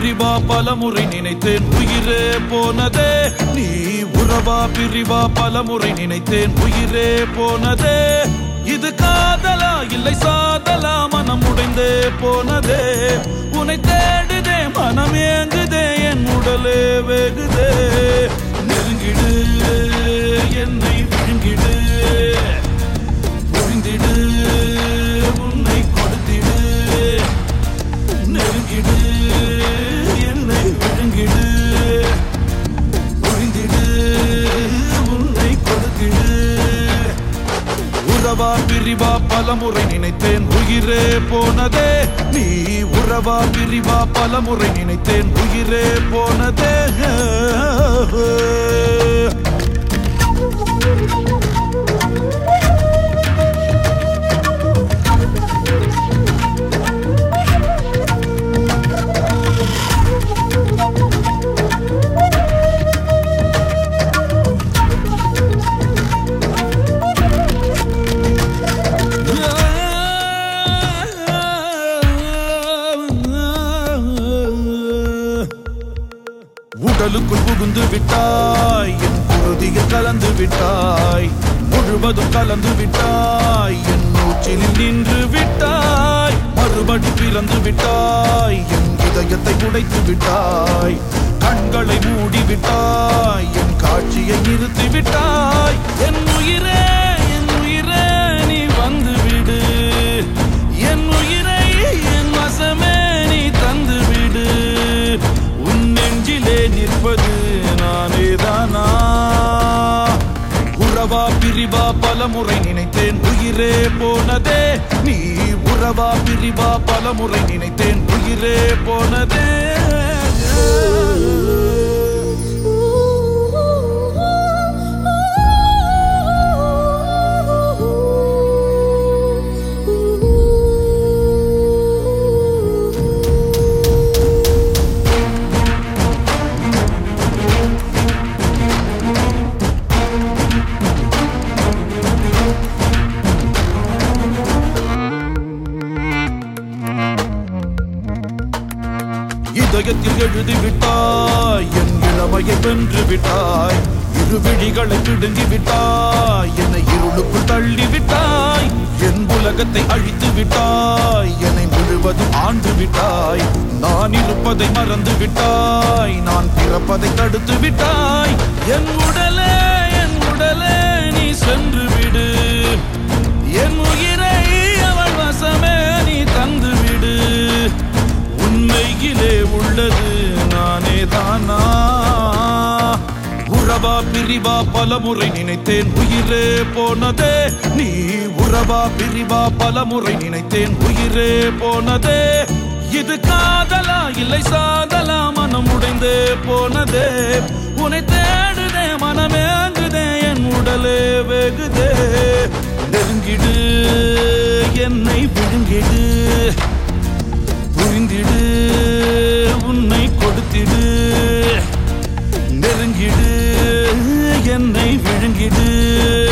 பிரிவா பலமுறை நினைத்தேன் உயிரே போனதே நீ உறவா பிரிவா பலமுறை நினைத்தேன் உயிரே போனதே இது காதலா இல்லை சாதலா மனம் உடைந்தே போனதே உன்னை தேடுதே மனம் ஏங்குதே என் உடலே வெகுதே நெருங்கிடு என்னை விழுங்கிடு புரிந்திடு உன்னை கொடுத்திடு நெருங்கிடு என்னை விழுங்கிடு புரிந்திடு உன்னை கொடுத்திடு உறவா பிரிவா பலமுறை நினைத்தேன் உயிரே போனதே நீ உறவா பிரிவா பலமுறை நினைத்தேன் உயிரே போனதே உடலுக்குள் புகுந்து விட்டாய் என் குருதியில் கலந்து விட்டாய் முழுவதும் கலந்து விட்டாய் என் மூச்சில் நின்று விட்டாய் மறுபடி பிறந்து விட்டாய் என் இதயத்தை உடைத்து விட்டாய் கண்களை மூடி விட்டாய் என் காட்சியை நிறுத்தி விட்டாய் என் உயிரே என் உயிரே நீ வந்து விடு என் உயிரை என் வசமே நீ தந்து விடு உன் நெஞ்சிலே நிற்பது நானே தானா உறவா பிரிவா பலமுறை நினைத்தேன் உயிரே போனதே நீ உறவா பிரிவா பலமுறை நினைத்தேன் உயிரே போனதே இதயத்தில் எழுதி விட்டாய் என் இளமையை வென்று விட்டாய் இரு விழிகளை பிடுங்கி விட்டாய் என்னை இருளுக்குள் தள்ளி விட்டாய் என் உலகத்தை அழித்து விட்டாய் என்னை முழுவதும் ஆண்டு விட்டாய் நான் இருப்பதை மறந்து விட்டாய் நான் பிறப்பதை தடுத்து விட்டாய் என் உடலே என் உடலே நீ சென்று விடு என் உயிரை அவள் வசமே நீ தந்து விடு உண்மையிலே உள்ளது நானே தானா உறவா பிரிவா பலமுறை நினைத்தேன் உயிரே போனதே நீ உறவா பிரிவா பலமுறை நினைத்தேன் உயிரே போனதே இது காதலா இல்லை சாதலா மனம் உடைந்தே போனதே உன்னை தேடுதே மனமேங்குதே என் உடலே வெகுதே நெருங்கிடு என்னை விழுங்கிடு புரிந்திடு உன்னை கொடுத்திடு நெருங்கிடு என்னை விழுங்கிடு